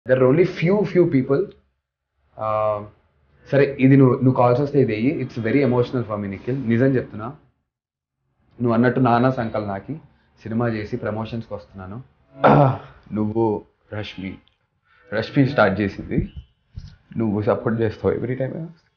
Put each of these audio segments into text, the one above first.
There only few few people సరే ఇది నువ్వు నువ్వు కాల్స్ వస్తే ఇది వెయ్యి it's very emotional for me Nikhil నిజం చెప్తున్నా నువ్వు అన్నట్టు నానా సంకల్ నాకి సినిమా చేసి ప్రమోషన్స్కి వస్తున్నాను నువ్వు రష్మి రష్మి స్టార్ట్ చేసింది నువ్వు సపోర్ట్ చేస్తావు ఎవ్రీ టైం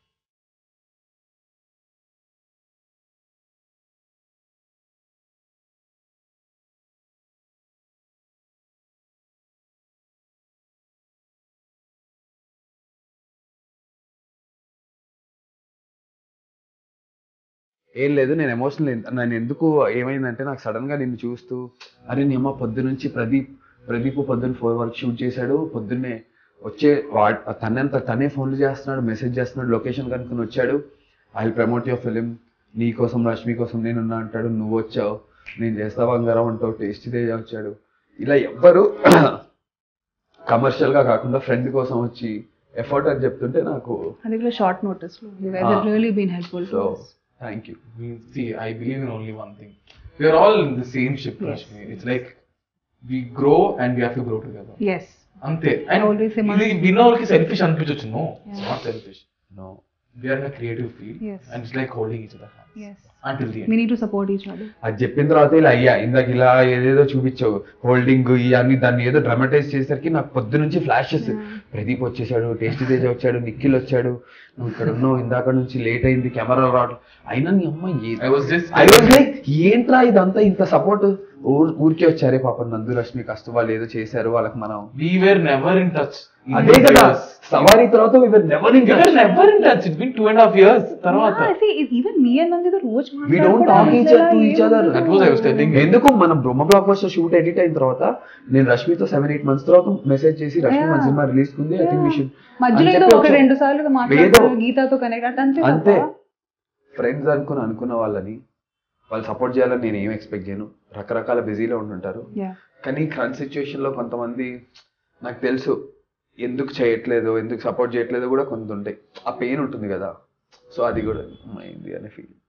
ఏం లేదు నేను ఎమోషనల్ నేను ఎందుకు ఏమైందంటే నాకు సడన్ గా నిన్ను చూస్తూ అరే నీ అమ్మ పొద్దునుంచి ప్రదీప్ ప్రదీప్ పొద్దున్న ఫోర్ వరకు షూట్ చేశాడు పొద్దున్నే వచ్చే వా తనంత తనే ఫోన్లు చేస్తున్నాడు మెసేజ్ చేస్తున్నాడు లొకేషన్ కనుక్కొని వచ్చాడు ఐ ప్రమోట్ యువర్ ఫిలిం నీ కోసం రష్మి కోసం నేనున్నా అంటాడు నువ్వు వచ్చావు నేను చేస్తా బంగారం అంటావు టేస్ట్ తేజ వచ్చాడు ఇలా ఎవ్వరు కమర్షియల్ గా కాకుండా ఫ్రెండ్ కోసం వచ్చి ఎఫర్ట్ అని చెప్తుంటే నాకు అది కూడా షార్ట్ నోటీస్ లో you guys Ah. Have really been helpful so to us thank you We- see, I believe in only one thing. We are all in the same ship, Yes. Rashmi. It's like we grow and we have to grow together. yes అంతే I always say ఇది man- విన్న వాళ్ళకి selfish అనిపించవచ్చు no it's Yeah. Not selfish no we are in creative field Yes. And it's like holding each other hands yes until the we need to support each other అది చెప్పిన తర్వాత ఇలా అయ్యా ఇందాక ఇలా ఏదేదో చూపించావు హోల్డింగ్ ఇవన్నీ దాన్ని ఏదో డ్రమటైజ్ చేసేసరికి నాకు పొద్దు నుంచి ఫ్లాషెస్ ప్రదీప్ వచ్చేసాడు టేస్ట్ తేజ వచ్చాడు నిఖిల్ వచ్చాడు నువ్వు ఇక్కడ ఉన్నావు ఇందాక నుంచి లేట్ అయింది కెమెరా రావడం అయినా నీ అమ్మ I was just I was like ఏంట్రా ఇదంతా ఇంత సపోర్ట్ ఊరికే వచ్చారే పాపం నందు రష్మి కష్టం వాళ్ళు ఏదో చేశారు వాళ్ళకి మనం we were never in touch అదే కదా సవారీ తర్వాత we were never in we were touch. never in touch it's been two and a half years తర్వాత Yeah, see, even me and Nandita రోజు We don't talk each other to each other. That was I was telling you. ఎందుకు మనం Brahma blockbuster shoot edit అయిన తర్వాత నేను రష్మితో seven eight months తర్వాత message చేసి రష్మి మన Yeah. సినిమా రిలీజ్ కుంది ఐ థింక్ విషయం మధ్యలో ఏదో ఒక రెండు సార్లు మాట్లాడుతూ గీతాతో కనెక్ట్ అంటే అంతే అంతే తప్ప. ఫ్రెండ్స్ అనుకుని అనుకున్న వాళ్ళని వాళ్ళు సపోర్ట్ చేయాలని నేను ఏం ఎక్స్పెక్ట్ చేయను రకరకాల బిజీలో ఉంటుంటారు Yeah. కానీ కరెంట్ సిచ్యువేషన్ లో కొంతమంది నాకు తెలుసు ఎందుకు చేయట్లేదు ఎందుకు సపోర్ట్ చేయట్లేదు కూడా కొంత ఉంటాయి ఆ పెయిన్ ఉంటుంది కదా సో అది కూడా అయింది అనే ఫీల్